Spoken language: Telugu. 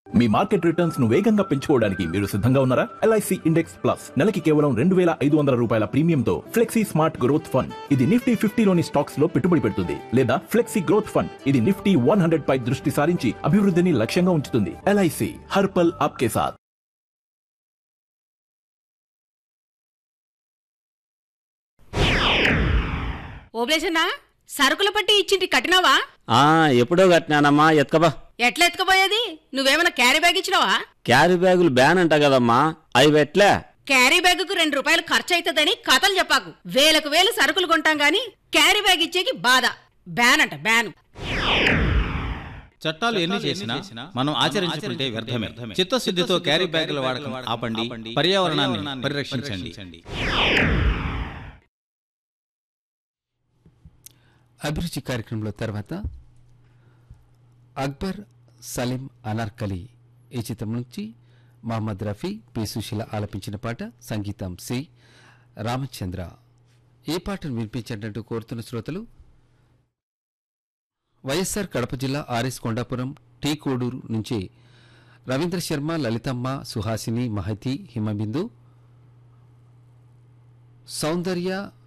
మీ మార్కెట్ రిటర్న్స్ ను వేగంగా పెంచుకోవడానికి మీరు సిద్ధంగా ఉన్నారా ఎల్ఐసి ఇండెక్స్ ప్లస్ నెలకి కేవలం రెండు వేల ఐదు వందల రూపాయల ప్రీమియంతో ఫ్లెక్సీ స్మార్ట్ గ్రోత్ ఫండ్ ఇది నిఫ్టీ ఫిఫ్టీలోని స్టాక్స్ లో పెట్టుబడి పెడుతుంది లేదా ఫ్లెక్సీ గ్రోత్ ఫండ్ ఇది నిఫ్టీ వన్ హండ్రెడ్ పై దృష్టి సారించి అభివృద్ధిని లక్ష్యంగా ఉంచుతుంది ఎల్ఐసి హర్పల్ ఆప్కే సాథ్ ఓబ్లేసన్నా సరుకుల పట్టి ఇచ్చింటి కట్టినావా ఆ ఎప్పుడో కట్టినానమ్మా ఎత్కబా ఎట్లా ఎత్తుకుపోయేది నువ్వేమైనా క్యారీ బ్యాగ్ ఇచ్చినావా క్యారీ బ్యాగులు బ్యాన్ అంట కదమ్మా అవి పెట్లే క్యారీ బ్యాగుకు రెండు రూపాయలు ఖర్చు అవుతుందని కథలు చెప్పాకు వేలకు వేలు సరుకులు కొంటాం గాని క్యారీ బ్యాగ్ ఇచ్చేకి బాధ బ్యాన్ అంట బ్యాన్ చట్టాలు ఎన్ని చేసినా మనం ఆచరించుకుంటే వ్యర్థమే చిత్తశుద్ధితో క్యారీ బ్యాగుల వాడకం ఆపండి పర్యావరణాన్ని పరిరక్షించండి అభిరుచి కార్యక్రమంలో తర్వాత అక్బర్ సలీం అనార్కలి ఈ చిత్రం నుంచి మహమ్మద్ రఫీ పి సుశీల ఆలపించిన పాట సంగీతం సి రామచంద్ర ఈ పాటను వినిపించేటట్టు కోరుతున్న శ్రోతలు వైఎస్ఆర్ కడప జిల్లా ఆర్ఎస్ కొండాపురం టీ కోడూరు నుంచి రవీంద్ర శర్మ లలితమ్మ సుహాసిని మహతి హిమబిందు సౌందర్య